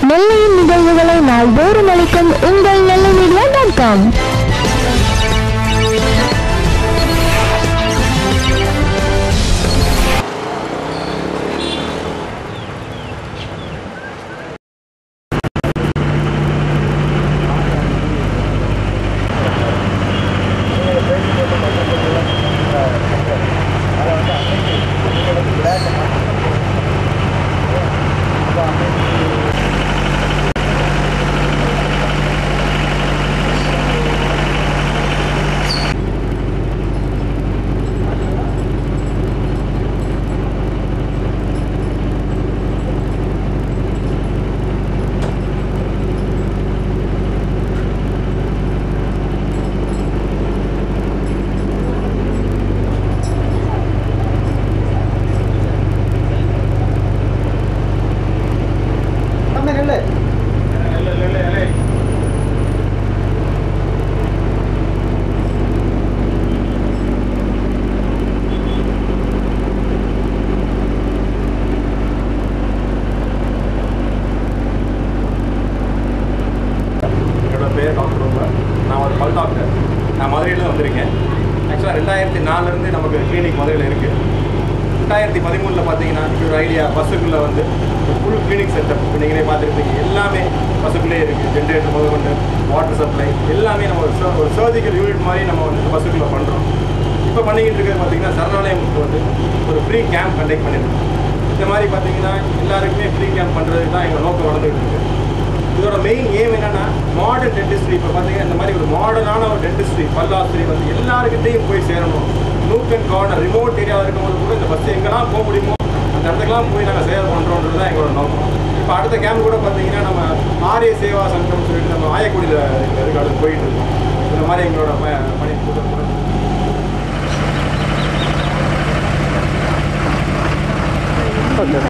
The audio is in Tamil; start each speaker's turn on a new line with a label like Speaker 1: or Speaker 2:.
Speaker 1: நெல்லையின் நிகழ்வுகளை நாள்தோறும் அளிக்கும் உங்கள் நெல்லை மீடியா டாட் காம்
Speaker 2: என்னோட பேர் டாக்டர் உமர் நான் ஒரு பல் டாக்டர் நான் மதுரையில் வந்திருக்கேன் ஆக்சுவலாக ரெண்டாயிரத்தி நாலுலேருந்து நமக்கு கிளினிக் மதுரையில் இருக்குது ரெண்டாயிரத்தி பதிமூணில் பார்த்தீங்கன்னா இப்படி ஒரு ஐடியா பஸ்ஸுக்குள்ளே வந்து ஃபுல் கிளினிக் செட்டப் இப்போ நீங்களே பார்த்துருப்பீங்க எல்லாமே பஸ்ஸுக்குள்ளே இருக்குது ஜென்ரேட்டர் முதல் கொண்டு வாட்டர் சப்ளை எல்லாமே நம்ம ஒரு sur- ஒரு சர்ஜிக்கல் யூனிட் மாதிரி நம்ம வந்து பஸ்ஸுக்குள்ளே பண்ணுறோம் இப்போ பண்ணிக்கிட்டு இருக்கிறது பார்த்தீங்கன்னா சரணாலயமுக்கு வந்து ஒரு ஃப்ரீ கேம்ப் கண்டக்ட் பண்ணியிருக்கோம் இந்த மாதிரி பார்த்தீங்கன்னா எல்லாருக்குமே ஃப்ரீ கேம்ப் பண்ணுறது தான் எங்கள் நோக்கம் நடந்துகிட்டு இருக்கு இதோட மெயின் ஏம் என்னன்னா மாடர்ன் டென்டிஸ்ட்ரி இப்போ பார்த்தீங்கன்னா இந்த மாதிரி ஒரு மாடர்னான ஒரு டென்டிஸ்ட்ரி பல்லாஸ்திரி வந்து எல்லாருக்கிட்டையும் போய் சேரணும் நூக் அண்ட் கார்னர் ரிமோட் ஏரியாவில் இருக்கும்போது கூட இந்த பஸ் எங்கெல்லாம் போக முடியுமோ அந்த இடத்துக்குலாம் போய் நாங்கள் சேவை பண்ணுறோன்றது தான் எங்களோட நோக்கம் இப்போ அடுத்த கேம்ப் கூட பார்த்தீங்கன்னா நம்ம ஆரிய சேவா சங்கம் சொல்லிட்டு நம்ம ஆயக்குடியில் இருக்கு அது போயிட்டு இருக்கோம் இந்த மாதிரி எங்களோட ப- பணி கூட்டம் கூட
Speaker 3: ஓகே